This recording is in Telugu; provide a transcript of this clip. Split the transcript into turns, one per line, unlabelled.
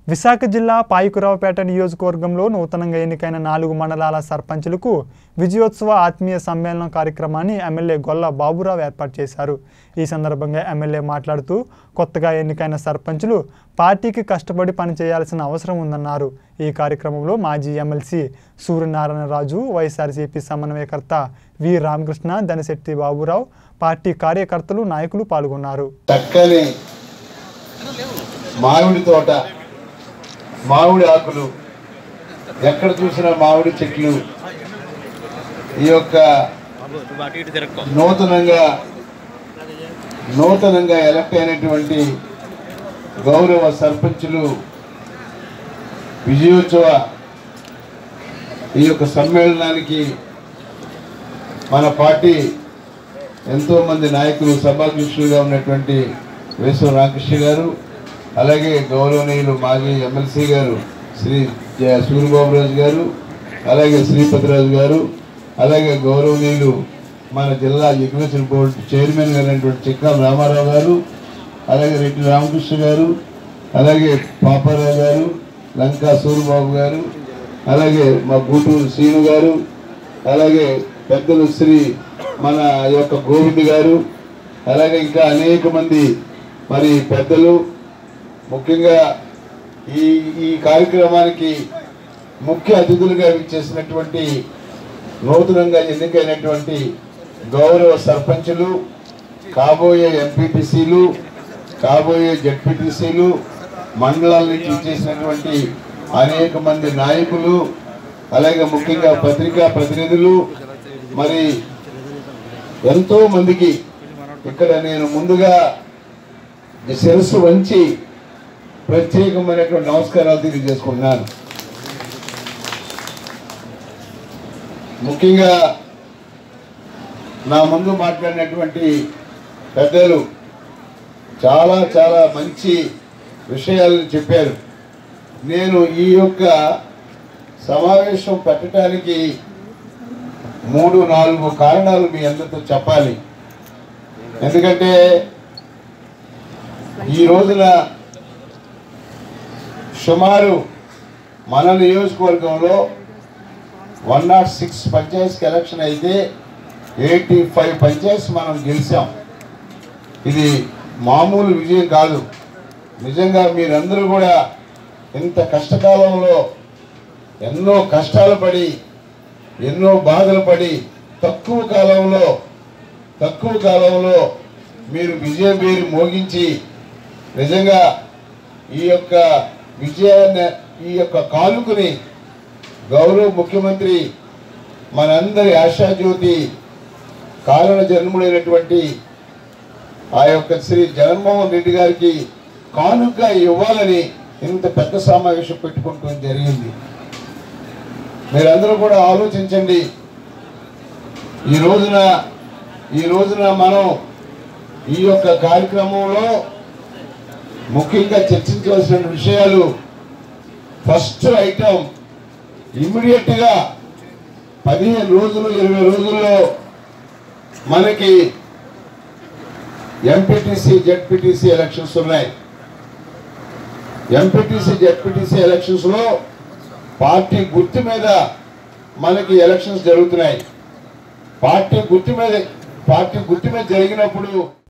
విశాఖ జిల్లా పాయకురావుపేట నియోజకవర్గంలో నూతనంగా ఎన్నికైన నాలుగు మండలాల సర్పంచులకు విజయోత్సవ ఆత్మీయ సమ్మేళనం కార్యక్రమాన్ని ఎమ్మెల్యే గొల్ల బాబురావు ఏర్పాటు చేశారు ఈ సందర్భంగా ఎమ్మెల్యే మాట్లాడుతూ కొత్తగా ఎన్నికైన సర్పంచులు పార్టీకి కష్టపడి పనిచేయాల్సిన అవసరం ఉందన్నారు ఈ కార్యక్రమంలో మాజీ ఎమ్మెల్సీ సూర్యనారాయణరాజు వైఎస్ఆర్సీపీ సమన్వయకర్త వి రామకృష్ణ దనిశెట్టి బాబురావు పార్టీ కార్యకర్తలు నాయకులు పాల్గొన్నారు
చక్కని మామిడి తోట మామిడి ఆకులు ఎక్కడ చూసినా మామిడి చెట్లు ఈ యొక్క నూతనంగా నూతనంగా ఎలక్ట్ అయినటువంటి గౌరవ సర్పంచులు విజయోత్సవ ఈ యొక్క సమ్మేళనానికి మన పార్టీ ఎంతో మంది నాయకులు సభాధ్యక్షులుగా ఉన్నటువంటి వేసవ రామకృష్ణ గారు అలాగే గౌరవనీయులు మాజీ ఎమ్మెల్సీ గారు శ్రీ జ- సూర్యబాబురాజు గారు అలాగే శ్రీపతిరాజు గారు అలాగే గౌరవనీయులు మన జిల్లా ఎగ్జిబిషన్ బోర్డు చైర్మన్ గారు అయినటువంటి చిక్కాల రామారావు గారు అలాగే రెడ్డి రామకృష్ణ గారు అలాగే పాపారావు గారు లంకా సూర్యబాబు గారు అలాగే మా గూటూరు శ్రీను గారు అలాగే పెద్దలు శ్రీ మన యొక్క గోవింద్ గారు అలాగే ఇంకా అనేక మంది మరి పెద్దలు ముఖ్యంగా ఈ ఈ కార్యక్రమానికి ముఖ్య అతిథులుగా చేసినటువంటి నూతనంగా ఎన్నికైనటువంటి గౌరవ సర్పంచులు కాబోయే ఎంపీటీసీలు కాబోయే జడ్పీటీసీలు మండలాల నుంచి చేసినటువంటి అనేక మంది నాయకులు అలాగే ముఖ్యంగా పత్రికా ప్రతినిధులు మరి ఎంతో మందికి ఇక్కడ నేను ముందుగా ఈ శిరస్సు వంచి ప్రత్యేకమైనటువంటి నమస్కారాలు తెలియజేసుకుంటున్నాను ముఖ్యంగా నా ముందు మాట్లాడినటువంటి పెద్దలు చాలా చాలా మంచి విషయాలను చెప్పారు నేను ఈ యొక్క సమావేశం పెట్టడానికి మూడు నాలుగు కారణాలు మీ అందరితో చెప్పాలి ఎందుకంటే ఈ రోజున సుమారు మన నియోజకవర్గంలో వన్ నాట్ సిక్స్ పంచాయత్కి ఎలక్షన్ అయితే ఎయిటీ ఫైవ్ పంచాయత్స్ మనం గెలిచాం ఇది మామూలు విజయం కాదు నిజంగా మీరందరూ కూడా ఇంత కష్టకాలంలో ఎన్నో కష్టాలు పడి ఎన్నో బాధలు పడి తక్కువ కాలంలో తక్కువ కాలంలో మీరు విజయం పేరు మోగించి నిజంగా ఈ యొక్క విజయాన్ని ఈ యొక్క కానుకని గౌరవ ముఖ్యమంత్రి మనందరి ఆశాజ్యోతి కారణ జన్ముడైనటువంటి ఆ యొక్క శ్రీ జగన్మోహన్ రెడ్డి గారికి కానుక ఇవ్వాలని ఇంత పెద్ద సమావేశం పెట్టుకుంటూ జరిగింది మీరందరూ కూడా ఆలోచించండి ఈ రోజున ఈ రోజున మనం ఈ యొక్క కార్యక్రమంలో ముఖ్యంగా చర్చించవలసిన విషయాలు ఫస్ట్ ఐటమ్ ఇమ్మీడియట్గా పదిహేను రోజులు ఇరవై రోజుల్లో మనకి ఎంపీటీసీ జెడ్పీటీసీ ఎలక్షన్స్ ఉన్నాయి ఎంపీటీసీ జెడ్పీటీసీ ఎలక్షన్స్ లో పార్టీ గుర్తు మీద మనకి ఎలక్షన్స్ జరుగుతున్నాయి పార్టీ గుర్తు మీద పార్టీ గుర్తు మీద జరిగినప్పుడు